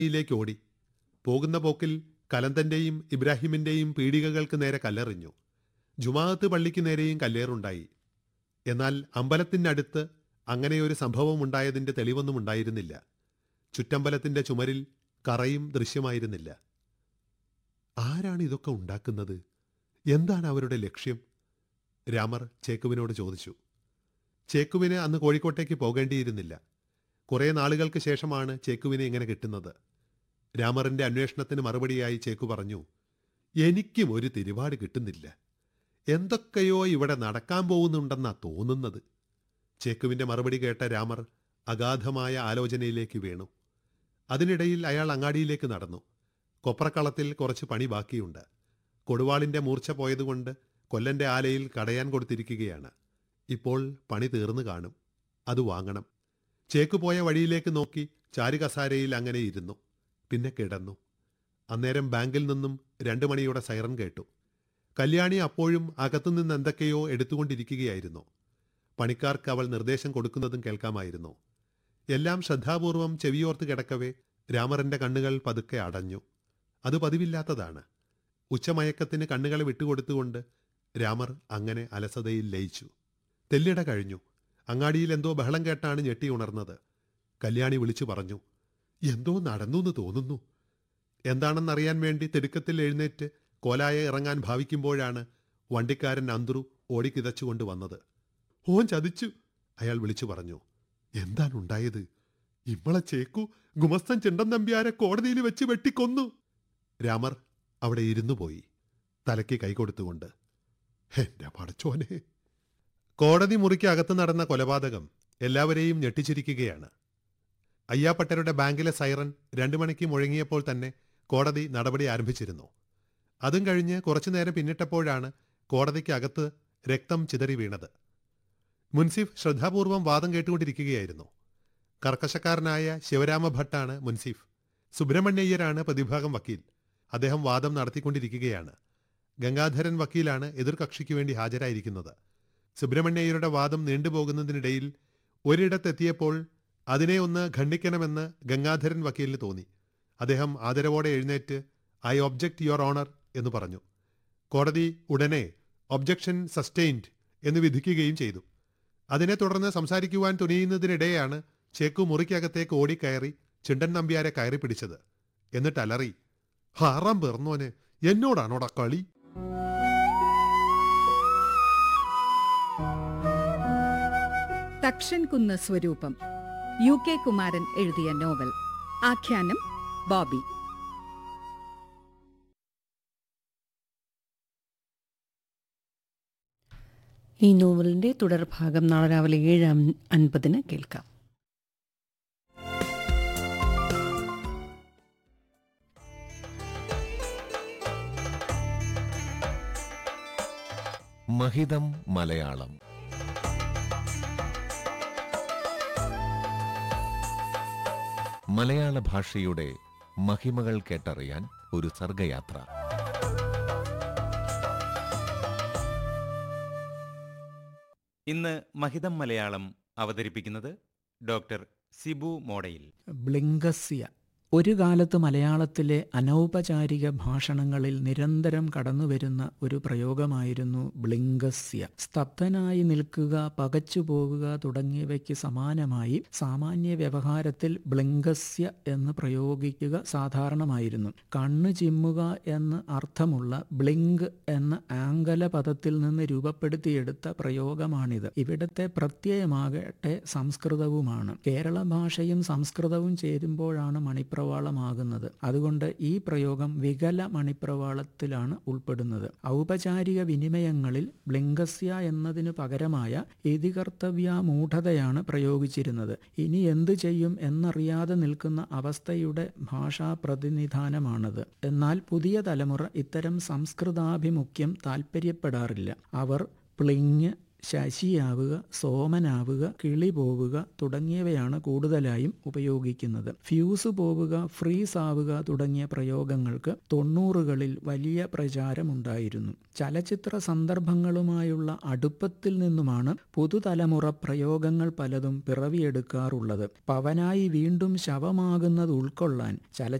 യിലേക്ക് ഓടി പോകുന്ന പോക്കിൽ കലന്തന്റെയും ഇബ്രാഹിമിന്റെയും പീടികകൾക്ക് നേരെ കല്ലെറിഞ്ഞു ജുമാഅത്ത് പള്ളിക്ക് നേരെയും കല്ലേറുണ്ടായി എന്നാൽ അമ്പലത്തിനടുത്ത് അങ്ങനെയൊരു സംഭവം ഉണ്ടായതിന്റെ തെളിവൊന്നും ഉണ്ടായിരുന്നില്ല ചുറ്റമ്പലത്തിന്റെ ചുമരിൽ കറയും ദൃശ്യമായിരുന്നില്ല ആരാണ് ഇതൊക്കെ ഉണ്ടാക്കുന്നത് എന്താണ് അവരുടെ ലക്ഷ്യം രാമർ ചേക്കുവിനോട് ചോദിച്ചു ചേക്കുവിന് അന്ന് കോഴിക്കോട്ടേക്ക് പോകേണ്ടിയിരുന്നില്ല കുറേ നാളുകൾക്ക് ശേഷമാണ് ചേക്കുവിനെ ഇങ്ങനെ കിട്ടുന്നത് രാമറിന്റെ അന്വേഷണത്തിന് മറുപടിയായി ചേക്കു പറഞ്ഞു എനിക്കും ഒരു തിരുവാട് കിട്ടുന്നില്ല എന്തൊക്കെയോ ഇവിടെ നടക്കാൻ പോകുന്നുണ്ടെന്നാ തോന്നുന്നത് ചേക്കുവിന്റെ മറുപടി കേട്ട രാമർ അഗാധമായ ആലോചനയിലേക്ക് വീണു അതിനിടയിൽ അയാൾ അങ്ങാടിയിലേക്ക് നടന്നു കൊപ്രക്കളത്തിൽ കുറച്ച് പണി ബാക്കിയുണ്ട് കൊടുവാളിന്റെ മൂർച്ച പോയതുകൊണ്ട് കൊല്ലന്റെ ആലയിൽ കടയാൻ കൊടുത്തിരിക്കുകയാണ് ഇപ്പോൾ പണി തീർന്നു കാണും അത് വാങ്ങണം ചേക്ക് പോയ വഴിയിലേക്ക് നോക്കി ചാരുകസാരയിൽ അങ്ങനെ ഇരുന്നു പിന്നെ കിടന്നു അന്നേരം ബാങ്കിൽ നിന്നും രണ്ടു മണിയുടെ സൈറൻ കേട്ടു കല്യാണി അപ്പോഴും അകത്തുനിന്ന് എന്തൊക്കെയോ എടുത്തുകൊണ്ടിരിക്കുകയായിരുന്നു പണിക്കാർക്ക് അവൾ നിർദ്ദേശം കൊടുക്കുന്നതും കേൾക്കാമായിരുന്നു എല്ലാം ശ്രദ്ധാപൂർവം ചെവിയോർത്ത് കിടക്കവേ രാമറിന്റെ കണ്ണുകൾ പതുക്കെ അടഞ്ഞു അത് പതിവില്ലാത്തതാണ് ഉച്ചമയക്കത്തിന് കണ്ണുകളെ വിട്ടുകൊടുത്തുകൊണ്ട് രാമർ അങ്ങനെ അലസതയിൽ ലയിച്ചു തെല്ലിട കഴിഞ്ഞു അങ്ങാടിയിൽ എന്തോ ബഹളം കേട്ടാണ് ഞെട്ടി ഉണർന്നത് കല്യാണി വിളിച്ചു പറഞ്ഞു എന്തോ നടന്നു എന്ന് തോന്നുന്നു എന്താണെന്നറിയാൻ വേണ്ടി തിടുക്കത്തിൽ എഴുന്നേറ്റ് കോലായ ഇറങ്ങാൻ ഭാവിക്കുമ്പോഴാണ് വണ്ടിക്കാരൻ അന്തുറു ഓടിക്കിതച്ചുകൊണ്ട് വന്നത് ഓൻ ചതിച്ചു അയാൾ വിളിച്ചു പറഞ്ഞു എന്താണുണ്ടായത് ഇമ്മളെ ചേക്കു ഗുമസ്തൻ ചിണ്ടൻ നമ്പ്യാരെ കോടതിയിൽ വെച്ച് വെട്ടിക്കൊന്നു രാമർ അവിടെ ഇരുന്നു പോയി തലയ്ക്ക് കൈകൊടുത്തുകൊണ്ട് എന്റെ പടച്ചോനെ കോടതി മുറിക്ക് അകത്ത് നടന്ന കൊലപാതകം എല്ലാവരെയും ഞെട്ടിച്ചിരിക്കുകയാണ് അയ്യാപ്പട്ടരുടെ ബാങ്കിലെ സൈറൻ രണ്ടു മണിക്ക് മുഴങ്ങിയപ്പോൾ തന്നെ കോടതി നടപടി ആരംഭിച്ചിരുന്നു അതും കഴിഞ്ഞ് കുറച്ചുനേരം പിന്നിട്ടപ്പോഴാണ് കോടതിക്ക് അകത്ത് രക്തം ചിതറി വീണത് മുൻസിഫ് ശ്രദ്ധാപൂർവം വാദം കേട്ടുകൊണ്ടിരിക്കുകയായിരുന്നു കർക്കശക്കാരനായ ശിവരാമ ഭട്ടാണ് മുൻസിഫ് സുബ്രഹ്മണ്യയ്യരാണ് പ്രതിഭാഗം വക്കീൽ അദ്ദേഹം വാദം നടത്തിക്കൊണ്ടിരിക്കുകയാണ് ഗംഗാധരൻ വക്കീലാണ് എതിർകക്ഷിക്ക് വേണ്ടി ഹാജരായിരിക്കുന്നത് സുബ്രഹ്മണ്യയ്യരുടെ വാദം നീണ്ടുപോകുന്നതിനിടയിൽ ഒരിടത്തെത്തിയപ്പോൾ അതിനെ ഒന്ന് ഖണ്ഡിക്കണമെന്ന് ഗംഗാധരൻ വക്കീലിന് തോന്നി അദ്ദേഹം ആദരവോടെ എഴുന്നേറ്റ് ഐ ഒബ്ജക്റ്റ് യുവർ ഓണർ എന്ന് പറഞ്ഞു കോടതി ഉടനെ ഒബ്ജക്ഷൻ സസ്റ്റെയിൻഡ് എന്ന് വിധിക്കുകയും ചെയ്തു അതിനെ തുടർന്ന് സംസാരിക്കുവാൻ തുനിയുന്നതിനിടെയാണ് ചേക്കു മുറിക്കകത്തേക്ക് ഓടിക്കയറി ചിണ്ടൻ നമ്പ്യാരെ കയറി പിടിച്ചത് എന്നിട്ട് അലറി ഹാറാം പേർന്നോനെ എന്നോടാണോടാ കളി തക്ഷൻ കുന്ന് സ്വരൂപം യു കെ കുമാരൻ എഴുതിയ നോവൽ ആഖ്യാനം ബോബി ഈ നോവലിന്റെ തുടർഭാഗം നാളെ രാവിലെ ഏഴ് അൻ- അൻപതിന് കേൾക്കാം മഹിതം മലയാളം മലയാള ഭാഷയുടെ മഹിമകൾ കേട്ടറിയാൻ ഒരു സർഗയാത്ര ഇന്ന് മഹിതം മലയാളം അവതരിപ്പിക്കുന്നത് ഡോക്ടർ സിബു മോഡയിൽ ബ്ലിങ്കസ്യ ഒരു കാലത്ത് മലയാളത്തിലെ അനൗപചാരിക ഭാഷണങ്ങളിൽ നിരന്തരം കടന്നുവരുന്ന ഒരു പ്രയോഗമായിരുന്നു ബ്ലിങ്കസ്യ സ്തബ്ധനായി നിൽക്കുക പകച്ചുപോകുക തുടങ്ങിയവയ്ക്ക് സമാനമായി സാമാന്യ വ്യവഹാരത്തിൽ ബ്ലിങ്കസ്യ എന്ന് പ്രയോഗിക്കുക സാധാരണമായിരുന്നു കണ്ണു ചിമ്മുക എന്ന് അർത്ഥമുള്ള ബ്ലിങ്ക് എന്ന ആംഗല പദത്തിൽ നിന്ന് രൂപപ്പെടുത്തിയെടുത്ത പ്രയോഗമാണിത് ഇവിടത്തെ പ്രത്യയമാകട്ടെ സംസ്കൃതവുമാണ് കേരള ഭാഷയും സംസ്കൃതവും ചേരുമ്പോഴാണ് മണിപ്രവാളമാകുന്നത് അതുകൊണ്ട് ഈ പ്രയോഗം വികല മണിപ്രവാളത്തിലാണ് ഉൾപ്പെടുന്നത് ഔപചാരിക വിനിമയങ്ങളിൽ ബ്ലിങ്കസ്യ എന്നതിനു പകരമായ ഇതികർത്തവ്യാമൂഢതയാണ് പ്രയോഗിച്ചിരുന്നത് ഇനി എന്തു ചെയ്യും എന്നറിയാതെ നിൽക്കുന്ന അവസ്ഥയുടെ ഭാഷാ പ്രതിനിധാനമാണത് എന്നാൽ പുതിയ തലമുറ ഇത്തരം സംസ്കൃതാഭിമുഖ്യം താൽപ്പര്യപ്പെടാറില്ല അവർ പ്ലിങ് ശശിയാവുക സോമനാവുക കിളി പോവുക തുടങ്ങിയവയാണ് കൂടുതലായും ഉപയോഗിക്കുന്നത് ഫ്യൂസ് പോവുക ഫ്രീസ് ആവുക തുടങ്ങിയ പ്രയോഗങ്ങൾക്ക് തൊണ്ണൂറുകളിൽ വലിയ പ്രചാരമുണ്ടായിരുന്നു ചലച്ചിത്ര സന്ദർഭങ്ങളുമായുള്ള അടുപ്പത്തിൽ നിന്നുമാണ് പുതുതലമുറ പ്രയോഗങ്ങൾ പലതും പിറവിയെടുക്കാറുള്ളത് പവനായി വീണ്ടും ശവമാകുന്നത് ഉൾക്കൊള്ളാൻ ചല